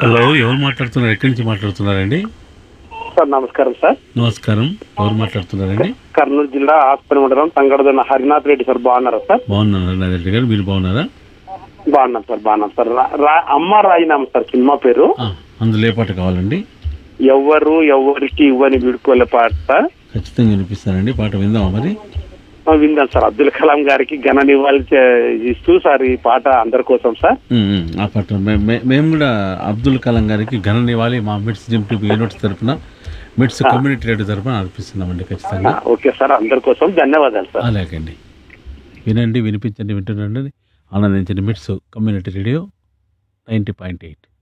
hello ఎవరు మాట్లాడుతున్నారు ఎక్కడి నుంచి మాట్లాడుతున్నారండి సార్ నమస్కారం సార్ నమస్కారం ఎవరు మాట్లాడుతున్నారండి కర్నూలు జిల్లా ఆస్పత్రి మండలం తంగడదన్న హరినాథ్ రెడ్డి సార్ బాగున్నారా సార్ బాగున్నారా నారెడ్డి గారు మీరు బాగున్నారా బాగున్నాం సార్ బాగున్నాం సార్ రా- రా- అమ్మ రాయినామ సార్ సినిమా పేరు ఆ, అందులో ఏ పాట కావాలండి ఎవ్వరు ఎవరికి ఇవ్వని వీడుకోలే పాట సార్ ఖచ్చితంగా వినిపిస్తానండి పాట విందామా మరి ఆ, విందాం సార్ అబ్దుల్ కలాం గారికి ఘన నివాళి చే- ఇస్తూ సార్ ఈ పాట అందరి కోసం సార్ ఉమ్, ఉమ్, ఆ పాట మే- మే- మేము కూడా అబ్దుల్ కలాం గారికి ఘన నివాళి మా మిట్స్ జిమ్టీ యూనిట్స్ తరఫున మిట్స్ కమ్యూనిటీ రేడియో తరఫున అర్పిస్తున్నామండి ఆ, ఖచ్చితంగా ఓకే సార్ అందరి కోసం ధన్యవాదాలు సార్ అలాగండి వినండి వినిపించండి వింటుండండి ఆనందించండి MITS community radio ninety point eight